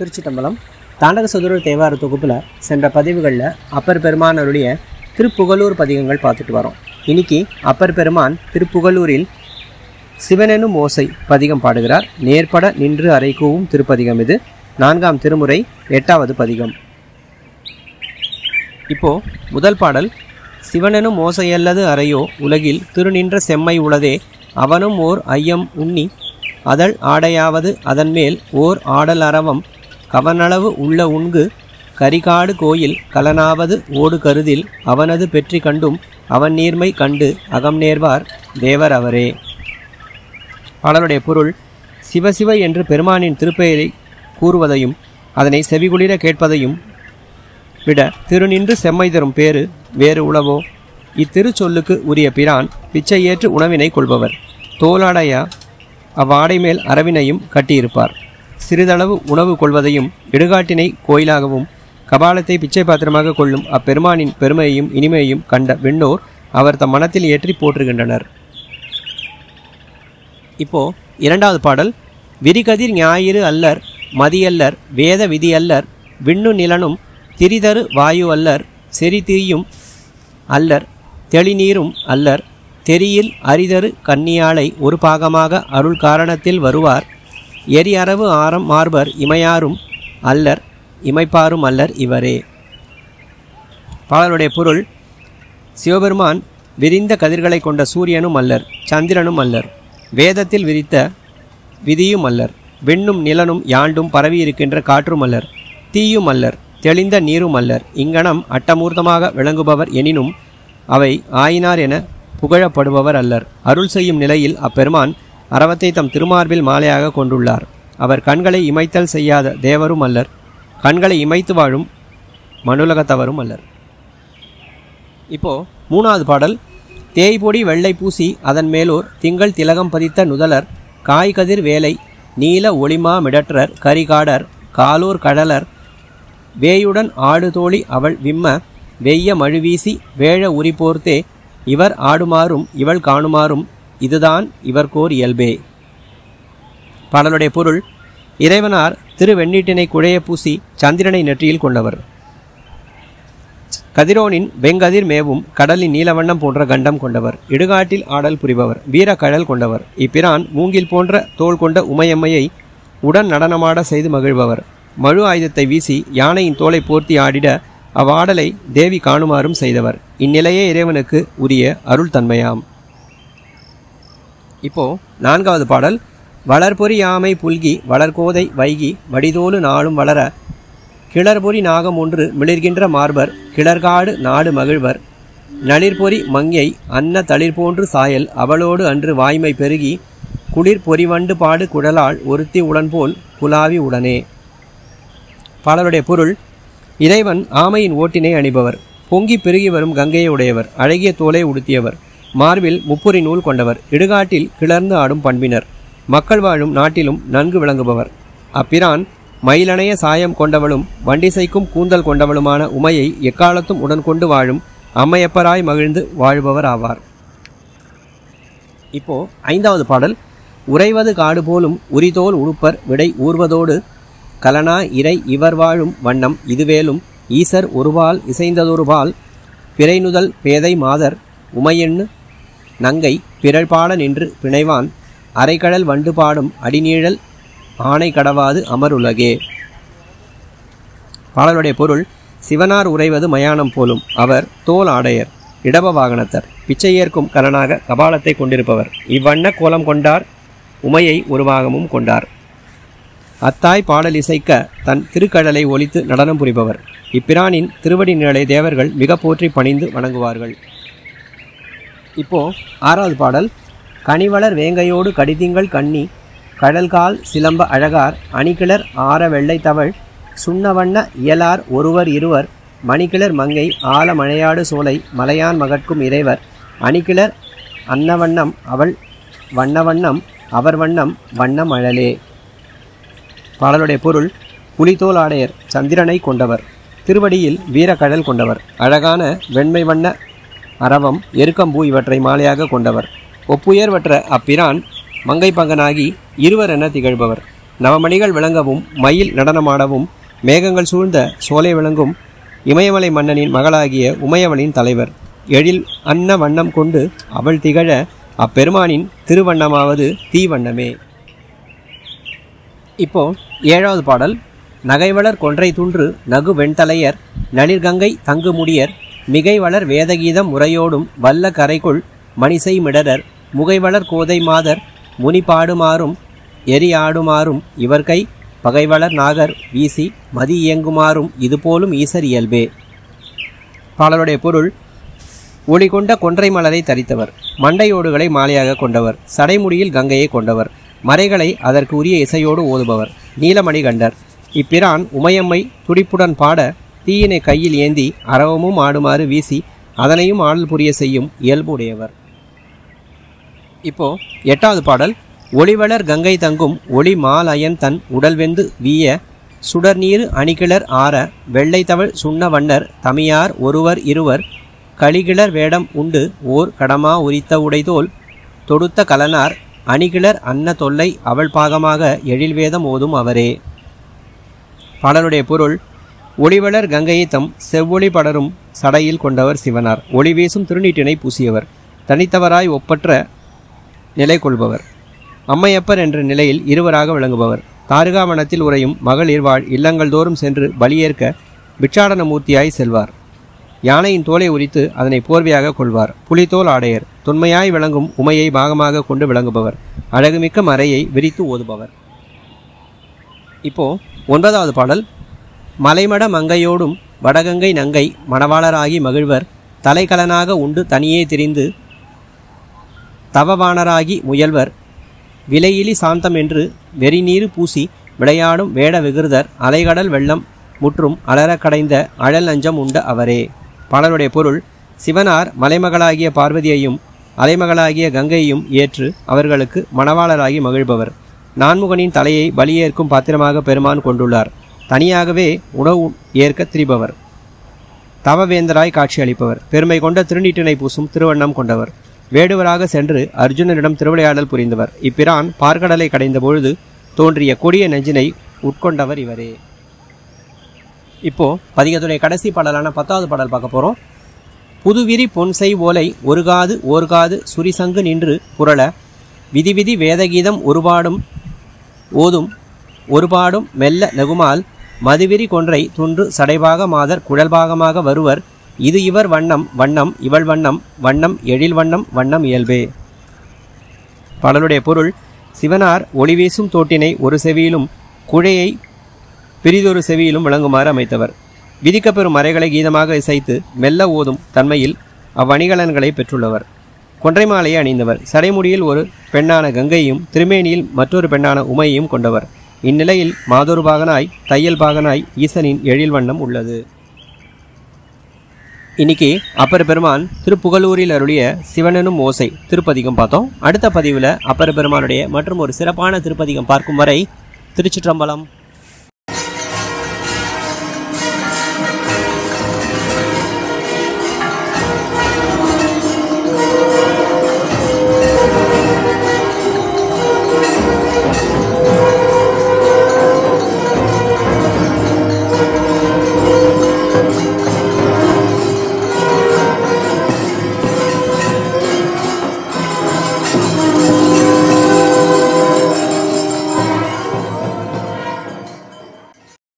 திருச்சிட்டம்பலம் தாண்டக சதுர தேவார தொகுப்பில் சென்ற பதிவுகளில் அப்பர் பெருமானருடைய திருப்புகலூர் பதிகங்கள் பார்த்துட்டு வரோம் இன்னைக்கு அப்பர் பெருமான் திருப்புகலூரில் சிவனெனும் ஓசை பதிகம் பாடுகிறார் நேர்பட நின்று அறைக்கூவும் திருப்பதிகம் இது நான்காம் திருமுறை எட்டாவது பதிகம் இப்போ முதல் பாடல் சிவனெனும் ஓசையல்லது அறையோ உலகில் திருநின்ற செம்மை உளதே அவனும் ஓர் ஐயம் உண்ணி அதழ் ஆடையாவது அதன்மேல் ஓர் ஆடல் அரவம் கவனளவு உள்ள உண்கு கரிகாடு கோயில் கலனாவது ஓடு கருதில் அவனது பெற்றி கண்டும் அவன் நீர்மை கண்டு அகம் நேர்வார் தேவர் அவரே பாடலுடைய பொருள் சிவசிவ என்று பெருமானின் திருப்பெயரை கூறுவதையும் அதனை செவிகுளிர கேட்பதையும் விட திருநின்று செம்மை தரும் பேறு வேறு உளவோ இத்திருச்சொல்லுக்கு உரிய பிரான் பிச்சை ஏற்று உணவினை கொள்பவர் தோலாடையா அவ்வாடை மேல் அரவினையும் கட்டியிருப்பார் சிறிதளவு உணவு கொள்வதையும் இடுகாட்டினை கோயிலாகவும் கபாலத்தை பிச்சை பாத்திரமாக கொள்ளும் அப்பெருமானின் பெருமையையும் இனிமையையும் கண்ட விண்ணோர் அவர் தம் மனத்தில் ஏற்றி போற்றுகின்றனர் இப்போ இரண்டாவது பாடல் விரிகதிர் ஞாயிறு அல்லர் மதியல்லர் வேத விதி அல்லர் விண்ணு நிலனும் திரிதரு வாயு அல்லர் செறிதீயும் அல்லர் தெளிநீரும் அல்லர் தெரியில் அரிதரு கன்னியாளை ஒரு பாகமாக அருள் காரணத்தில் வருவார் எரி அரவு ஆரம் மார்பர் இமையாரும் அல்லர் இமைப்பாரும் அல்லர் இவரே பாடலுடைய பொருள் சிவபெருமான் விரிந்த கதிர்களை கொண்ட சூரியனும் அல்லர் சந்திரனும் அல்லர் வேதத்தில் விரித்த விதியும் அல்லர் விண்ணும் நிலனும் யாண்டும் பரவி இருக்கின்ற காற்றும் அல்லர் தீயும் அல்லர் தெளிந்த நீரும் அல்லர் இங்கனம் அட்டமூர்த்தமாக விளங்குபவர் எனினும் அவை ஆயினார் என புகழப்படுபவர் அல்லர் அருள் செய்யும் நிலையில் அப்பெருமான் அரவத்தை தம் திருமார்பில் மாலையாக கொண்டுள்ளார் அவர் கண்களை இமைத்தல் செய்யாத தேவரும் அல்லர் கண்களை இமைத்து வாழும் மனுலகத்தவரும் அல்லர் இப்போ மூணாவது பாடல் தேய்பொடி வெள்ளை பூசி அதன் மேலோர் திங்கள் திலகம் பதித்த நுதலர் காய்கதிர் வேலை நீல ஒளிமா மிடற்றர் கரிகாடர் காலூர் கடலர் வேயுடன் ஆடு தோழி அவள் விம்ம வெய்ய மழுவீசி வேழ உரிபோர்த்தே இவர் ஆடுமாறும் இவள் காணுமாறும் இதுதான் இவர்கோர் இயல்பே பாடலுடைய பொருள் இறைவனார் திருவெண்ணீட்டினை குழைய பூசி சந்திரனை நெற்றியில் கொண்டவர் கதிரோனின் வெங்கதிர் மேவும் கடலின் நீலவண்ணம் போன்ற கண்டம் கொண்டவர் இடுகாட்டில் ஆடல் புரிபவர் வீரக்கழல் கொண்டவர் இப்பிரான் மூங்கில் போன்ற தோள் கொண்ட உமையம்மையை உடன் நடனமாட செய்து மகிழ்பவர் மழு ஆயுதத்தை வீசி யானையின் தோலை போர்த்தி ஆடிட அவ்வாடலை தேவி காணுமாறும் செய்தவர் இந்நிலையே இறைவனுக்கு உரிய அருள் தன்மையாம் இப்போ நான்காவது பாடல் வளர்பொறி யாமை புல்கி வளர்கோதை வைகி வடிதோலு நாளும் வளர கிளர்பொறி நாகம் ஒன்று மிளிர்கின்ற மார்பர் கிளர்காடு நாடு மகிழ்வர் நளிர்பொறி மங்கை அன்ன தளிர் போன்று சாயல் அவளோடு அன்று வாய்மை பெருகி குளிர் பொறிவண்டு பாடு குழலால் ஒருத்தி உடன்போல் புலாவி உடனே பாடலுடைய பொருள் இறைவன் ஆமையின் ஓட்டினை அணிபவர் பொங்கி பெருகி வரும் கங்கையை உடையவர் அழகிய தோலை உடுத்தியவர் மார்பில் முப்புரி நூல் கொண்டவர் இடுகாட்டில் கிளர்ந்து ஆடும் பண்பினர் மக்கள் வாழும் நாட்டிலும் நன்கு விளங்குபவர் அப்பிரான் மயிலணைய சாயம் கொண்டவளும் வண்டிசைக்கும் கூந்தல் கொண்டவளுமான உமையை எக்காலத்தும் உடன் கொண்டு வாழும் அம்மையப்பராய் மகிழ்ந்து வாழ்பவர் ஆவார் இப்போ ஐந்தாவது பாடல் உறைவது காடு போலும் உரிதோல் உடுப்பர் விடை ஊர்வதோடு கலனா இறை இவர் வாழும் வண்ணம் இதுவேலும் ஈசர் ஒருபால் இசைந்ததொருபால் பிறைநுதல் பேதை மாதர் உமையெண்ணு நங்கை பிறழ்பாட நின்று பிணைவான் அரைக்கடல் வண்டு பாடும் அடிநீழல் ஆணை கடவாது அமருலகே பாடலுடைய பொருள் சிவனார் உறைவது மயானம் போலும் அவர் தோல் ஆடையர் இடப வாகனத்தர் பிச்சை ஏற்கும் கலனாக கபாலத்தை கொண்டிருப்பவர் இவ்வண்ண கோலம் கொண்டார் உமையை உருவாகமும் கொண்டார் அத்தாய் பாடல் இசைக்க தன் திருக்கடலை ஒலித்து நடனம் புரிபவர் இப்பிரானின் திருவடி நிழலை தேவர்கள் மிக போற்றி பணிந்து வணங்குவார்கள் இப்போ ஆறாவது பாடல் கனிவளர் வேங்கையோடு கடிதிங்கள் கண்ணி கடல்கால் சிலம்ப அழகார் அணிகிளர் ஆர வெள்ளை தவள் சுண்ணவண்ண இயலார் ஒருவர் இருவர் மணிக்கிளர் மங்கை ஆல மழையாடு சோலை மலையான் மகட்கும் இறைவர் அணிகிளர் அன்னவண்ணம் அவள் வண்ணவண்ணம் அவர் வண்ணம் வண்ணம் அழலே பாடலுடைய பொருள் புலித்தோல் ஆடையர் சந்திரனை கொண்டவர் திருவடியில் வீரக்கடல் கொண்டவர் அழகான வெண்மை வண்ண அரவம் எருக்கம்பூ இவற்றை மாலையாக கொண்டவர் ஒப்புயர்வற்ற அப்பிரான் மங்கை பங்கனாகி இருவர் என திகழ்பவர் நவமணிகள் விளங்கவும் மயில் நடனமாடவும் மேகங்கள் சூழ்ந்த சோலை விளங்கும் இமயமலை மன்னனின் மகளாகிய உமையவளின் தலைவர் எழில் அன்ன வண்ணம் கொண்டு அவள் திகழ அப்பெருமானின் திருவண்ணமாவது தீவண்ணமே இப்போ ஏழாவது பாடல் நகைவளர் கொன்றை துன்று நகு வெண்தலையர் நளிர்கங்கை தங்கு முடியர் மிகைவளர் வேதகீதம் முறையோடும் வல்ல கரைக்குள் மணிசை மிடரர் முகைவளர் கோதை மாதர் முனி பாடுமாறும் எரி ஆடுமாறும் இவர் கை பகைவளர் நாகர் வீசி மதி இயங்குமாறும் இதுபோலும் ஈசர் இயல்பே பாடலுடைய பொருள் ஒளி கொண்ட கொன்றை மலரை தரித்தவர் மண்டையோடுகளை மாலையாக கொண்டவர் சடைமுடியில் கங்கையை கொண்டவர் மறைகளை அதற்கு உரிய இசையோடு ஓதுபவர் நீலமணி கண்டர் இப்பிரான் உமையம்மை துடிப்புடன் பாட தீயினை கையில் ஏந்தி அரவமும் ஆடுமாறு வீசி அதனையும் ஆடல் புரிய செய்யும் இயல்பு உடையவர் இப்போ எட்டாவது பாடல் ஒளிவளர் கங்கை தங்கும் ஒளி மாலயன் தன் உடல் வெந்து வீய சுடர்நீர் அணிகிளர் ஆற வெள்ளை தவள் சுண்ண வண்ணர் தமியார் ஒருவர் இருவர் களிகிளர் வேடம் உண்டு ஓர் கடமா உரித்த உடைதோல் தொடுத்த கலனார் அணிகிளர் அன்ன தொல்லை அவள் பாகமாக எழில்வேதம் ஓதும் அவரே பாடலுடைய பொருள் ஒளிவளர் கங்கையை தம் செவ்வொளி படரும் சடையில் கொண்டவர் சிவனார் ஒளி வீசும் திருநீட்டினை பூசியவர் தனித்தவராய் ஒப்பற்ற நிலை கொள்பவர் அம்மையப்பர் என்ற நிலையில் இருவராக விளங்குபவர் தாருகாவனத்தில் உறையும் மகளிர் வாழ் இல்லங்கள் தோறும் சென்று பலியேற்க பிட்சாடன மூர்த்தியாய் செல்வார் யானையின் தோலை உரித்து அதனை போர்வையாக கொள்வார் புலித்தோல் ஆடையர் தொன்மையாய் விளங்கும் உமையை பாகமாக கொண்டு விளங்குபவர் அழகுமிக்க மறையை விரித்து ஓதுபவர் இப்போ ஒன்பதாவது பாடல் மலைமட மங்கையோடும் வடகங்கை நங்கை மணவாளராகி மகிழ்வர் தலைக்கலனாக உண்டு தனியே திரிந்து தவவாணராகி முயல்வர் விலையிலி சாந்தம் என்று வெறிநீரு பூசி விளையாடும் வேட விகிருதர் அலைகடல் வெள்ளம் முற்றும் அலற கடைந்த அழல் நஞ்சம் உண்ட அவரே பாடலுடைய பொருள் சிவனார் மலைமகளாகிய பார்வதியையும் அலைமகளாகிய கங்கையையும் ஏற்று அவர்களுக்கு மணவாளராகி மகிழ்பவர் நான்முகனின் தலையை பலியேற்கும் பாத்திரமாக பெருமான் கொண்டுள்ளார் தனியாகவே உணவு ஏற்க திரிபவர் தவவேந்தராய் காட்சியளிப்பவர் பெருமை கொண்ட திருநீட்டினை பூசும் திருவண்ணம் கொண்டவர் வேடுவராக சென்று அர்ஜுனனிடம் திருவிளையாடல் புரிந்தவர் இப்பிரான் பார்க்கடலை கடைந்த பொழுது தோன்றிய கொடிய நெஞ்சினை உட்கொண்டவர் இவரே இப்போ பதிகத்துடைய கடைசி பாடலான பத்தாவது பாடல் பார்க்க போறோம் புதுவிரி பொன்செய் ஓலை ஒரு காது ஓர் காது சுரிசங்கு நின்று புரள விதி விதி வேதகீதம் ஒருபாடும் ஓதும் ஒருபாடும் மெல்ல நெகுமால் மதுவிரி கொன்றை துன்று சடைபாக மாதர் குழல்பாகமாக வருவர் இது இவர் வண்ணம் வண்ணம் இவள் வண்ணம் வண்ணம் எழில் வண்ணம் வண்ணம் இயல்பே பாடலுடைய பொருள் சிவனார் ஒளி வீசும் தோட்டினை ஒரு செவியிலும் குழையை பிரிதொரு செவியிலும் விளங்குமாறு அமைத்தவர் விதிக்கப்பெறும் மறைகளை கீதமாக இசைத்து மெல்ல ஓதும் தன்மையில் அவ்வணிகலன்களை பெற்றுள்ளவர் கொன்றை மாலையை அணிந்தவர் சடைமுடியில் ஒரு பெண்ணான கங்கையும் திருமேனியில் மற்றொரு பெண்ணான உமையையும் கொண்டவர் இந்நிலையில் மாதொரு பாகனாய் தையல் பாகனாய் ஈசனின் எழில் வண்ணம் உள்ளது இன்னைக்கு அப்பர் பெருமான் திருப்புகலூரில் அருளிய சிவனனும் ஓசை திருப்பதிகம் பார்த்தோம் அடுத்த பதிவில் அப்பர் பெருமானுடைய மற்றும் ஒரு சிறப்பான திருப்பதிகம் பார்க்கும் வரை திருச்சிற்றம்பலம்